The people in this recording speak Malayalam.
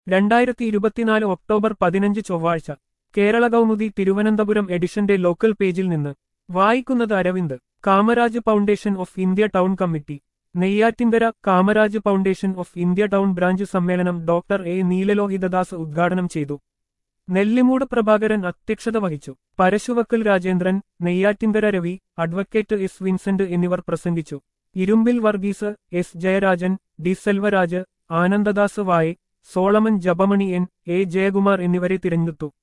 രണ്ടായിരത്തി ഇരുപത്തിനാല് ഒക്ടോബർ പതിനഞ്ച് ചൊവ്വാഴ്ച കേരള കൗമുദി തിരുവനന്തപുരം എഡിഷന്റെ ലോക്കൽ പേജിൽ നിന്ന് വായിക്കുന്നത് Aravind Kamaraj foundation of India town committee Neyyattinkara Kamaraj foundation of India town branch സമ്മേളനം ഡോക്ടർ എ നീലലോഹിതദാസ് ഉദ്ഘാടനം ചെയ്തു നെല്ലിമൂട് പ്രഭാകരൻ അധ്യക്ഷത വഹിച്ചു പരശുവക്കൽ രാജേന്ദ്രൻ നെയ്യാറ്റിൻകര രവി അഡ്വക്കേറ്റ് എസ് വിൻസെന്റ് എന്നിവർ പ്രസംഗിച്ചു Irumbil Varghese S Jayarajan D Selvaraj Anandadas Y Solomon Japamani N A Jayakumar എന്നിവരെ തിരഞ്ഞെടുത്തു